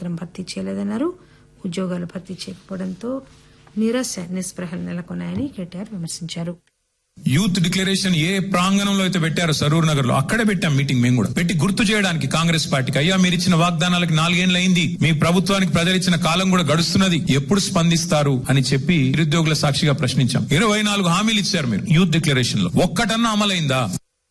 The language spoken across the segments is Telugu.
మాత్రం భర్తీ చేయలేదన్నారు ఉద్యోగాలు భర్తీ చేయకపోవడంతో నిరాశ నిస్పృహలు నెలకొన్నాయని కేటీఆర్ విమర్శించారు యూత్ డిక్లరేషన్ ఏ ప్రాంగణంలో అయితే పెట్టారో సరూర్ నగర్ లో అక్కడే పెట్టాం మీటింగ్ మేము కూడా పెట్టి గుర్తు చేయడానికి కాంగ్రెస్ పార్టీకి అయ్యా మీరు ఇచ్చిన వాగ్దానాలకు నాలుగేళ్లు అయింది మీ ప్రభుత్వానికి ప్రజలు ఇచ్చిన కాలం కూడా గడుస్తున్నది ఎప్పుడు స్పందిస్తారు అని చెప్పి నిరుద్యోగుల సాక్షిగా ప్రశ్నించాం ఇరవై నాలుగు హామీలు ఇచ్చారు మీరు యూత్ డిక్లరేషన్ లో ఒక్కటన్నా అమలైందా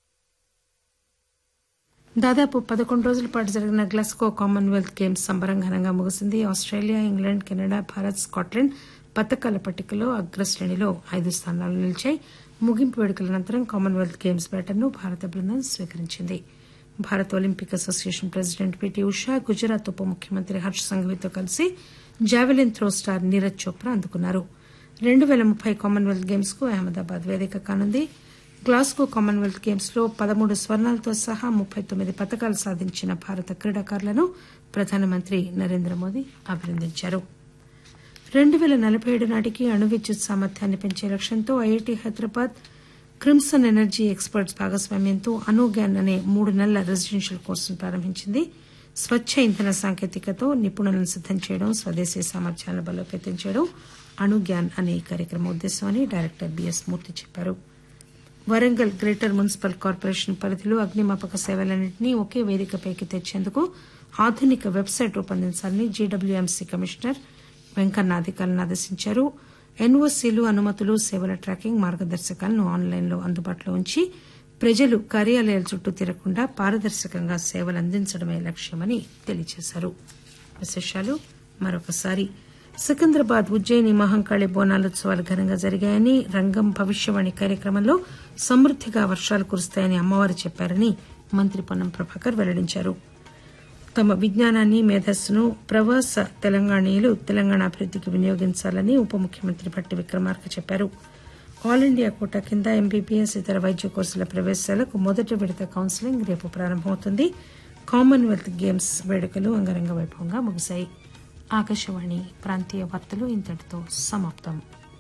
దాదాపు పదకొండు రోజుల పాటు జరిగిన గ్లాస్గో కామన్వెల్త్ గేమ్స్ సంబరంగా ముగిసింది Australia England Canada Bharat Scotland పథకాల పట్టికలో అగ్రశ్రేణిలో ఐదు స్థానాలు నిలిచాయి ముగింపు వేడుకల అనంతరం కామన్వెల్త్ గేమ్స్ బ్యాటన్ను భారత బృందం స్వీకరించింది భారత Olympic association president PT Usha Gujarat ఉప ముఖ్యమంత్రి హర్ష్ సంఘవితో కలిసి javelin throw star Neeraj Chopra అందుకున్నారు రెండు పేల ముప్పై కామన్వెల్త్ గేమ్స్ కు అహ్మదాబాద్ వేదిక కానుంది గ్లాస్గో కామన్వెల్త్ గేమ్స్ లో పదమూడు స్వర్ణాలతో సహా ముప్పై తొమ్మిది పథకాలు సాధించిన భారత క్రీడాకారులను ప్రధానమంత్రి నరేంద్ర మోదీ అభినందించారు రెండు పేల నలభై ఏడు నాటికి అణు విద్యుత్ సామర్థ్యాన్ని పెంచే లక్ష్యంతో IIT Hyderabad Crimson Energy Experts భాగస్వామ్యంతో అనుగ్యాన్ అనే మూడు నెలల రెసిడెన్షియల్ కోర్సును ప్రారంభించింది స్వచ్ఛ ఇంధన సాంకేతికతో నిపుణులను సిద్దం చేయడం స్వదేశీ సామర్థ్యాలను బలోపేతం చేయడం అణుగ్యాన్ అనే ఈ కార్యక్రమం ఉద్దేశం అని డైరెక్టర్ బిఎస్ మూర్తి చెప్పారు వరంగల్ గ్రేటర్ మున్సిపల్ కార్పొరేషన్ పరిధిలో అగ్నిమాపక సేవలన్నింటినీ ఒకే వేదికపైకి తెచ్చేందుకు ఆధునిక వెబ్సైట్ రూపొందించాలని జీడబ్ల్యూఎంసీ కమిషనర్ వెంకన్న అధికారులను ఆదేశించారు ఎన్ఓసీలు అనుమతులు సేవల ట్రాకింగ్ మార్గదర్శకాలను ఆన్లైన్లో అందుబాటులో ఉంచి ప్రజలు కార్యాలయాల చుట్టూ తిరగకుండా పారదర్శకంగా సేవలు అందించడమే లక్ష్యమని తెలియజేశారు విశేషాలు మరొకసారి సికింద్రాబాద్ ఉజ్జయిని మహంకాళి బోనాలోత్సవాలు ఘనంగా జరిగాయని రంగం భవిష్యవాణి కార్యక్రమంలో సమృద్దిగా వర్షాలు కురుస్తాయని అమ్మవారు చెప్పారని మంత్రి పొన్నం ప్రభాకర్ వెల్లడించారు తమ విజ్ఞానాన్ని మేధస్సును ప్రవాస తెలంగాణీయులు తెలంగాణ అభివృద్దికి వినియోగించాలని ఉప ముఖ్యమంత్రి భట్టి విక్రమార్క చెప్పారు ఆల్ ఇండియా కోటా కింద ఎంబీబీఎస్ ఇతర వైద్య కోర్సుల ప్రవేశాలకు మొదటి విడత కౌన్సిలింగ్ రేపు ప్రారంభమవుతుంది కామన్వెల్త్ గేమ్స్ వేడుకలు అంగరంగ వైభవంగా ముగిశాయి ఆకాశవాణి ప్రాంతీయ వార్తలు ఇంతటితో సమాప్తం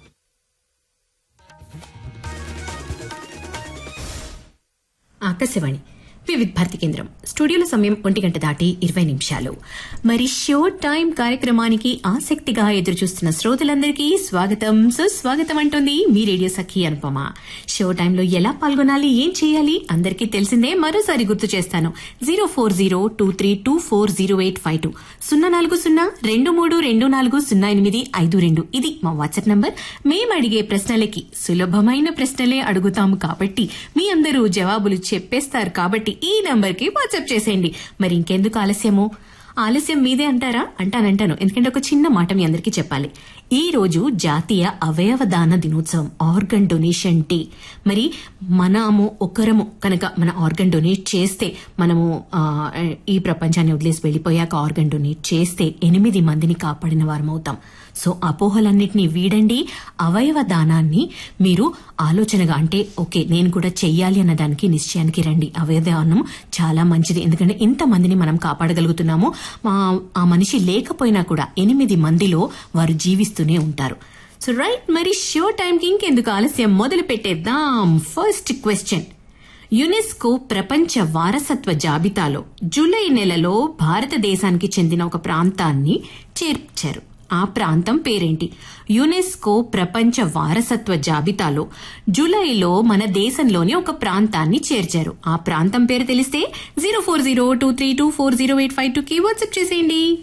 ఆకాశవాణి వివిధ భారతి కేంద్రం స్టూడియోలో సమయం ఒంటి గంట దాటి ఇరవై నిమిషాలు మరి షో టైం కార్యక్రమానికి ఆసక్తిగా ఎదురుచూస్తున్న శ్రోతలందరికీ స్వాగతం సుస్వాగతం అంటోంది మీ రేడియో సఖి అనుపమ షో టైంలో ఎలా పాల్గొనాలి ఏం చేయాలి అందరికీ తెలిసిందే మరోసారి గుర్తు చేస్తాను zero four zero two three two four zero eight five two సున్నా నాలుగు సున్నా రెండు మూడు రెండు నాలుగు సున్నా ఎనిమిది ఐదు రెండు ఇది మా వాట్సాప్ నంబర్ మేము అడిగే ప్రశ్నలకి సులభమైన ప్రశ్నలే అడుగుతాము కాబట్టి మీ అందరూ జవాబులు చెప్పేస్తారు కాబట్టి ఈ నంబర్ కి వాట్సాప్ చేసేయండి మరి ఇంకెందుకు ఆలస్యము ఆలస్యం మీదే అంటారా అంటానంటాను ఎందుకంటే ఒక చిన్న మాట మీ అందరికీ చెప్పాలి ఈ రోజు జాతీయ అవయవ దాన దినోత్సవం ఆర్గన్ డొనేషన్ డే మరి మనము ఒకరము కనుక మన ఆర్గన్ డొనేట్ చేస్తే మనము ఆ, ఈ ప్రపంచాన్ని వదిలేసి వెళ్లిపోయాక ఆర్గన్ డొనేట్ చేస్తే ఎనిమిది మందిని కాపాడిన వారం అవుతాం సో అపోహలన్నిటినీ వీడండి అవయవ దానాన్ని మీరు ఆలోచనగా అంటే ఓకే నేను కూడా చెయ్యాలి అన్న దానికి నిశ్చయానికి రండి అవయవ దానం చాలా మంచిది ఎందుకంటే ఇంత మందిని మనం కాపాడగలుగుతున్నాము మా- ఆ మనిషి లేకపోయినా కూడా ఎనిమిది మందిలో వారు జీవిస్తూనే ఉంటారు సో రైట్ మరి షో టైంకి ఇంకెందుకు ఆలస్యం మొదలు పెట్టేద్దాం ఫస్ట్ క్వశ్చన్ యునెస్కో ప్రపంచ వారసత్వ జాబితాలో జూలై నెలలో భారతదేశానికి చెందిన ఒక ప్రాంతాన్ని చేర్చారు ఆ ప్రాంతం పేరేంటి యునెస్కో ప్రపంచ వారసత్వ జాబితాలో జూలైలో మన దేశంలోని ఒక ప్రాంతాన్ని చేర్చారు ఆ ప్రాంతం పేరు తెలిస్తే zero four zero two three two four zero eight five two కి వాట్సాప్ చేసేయండి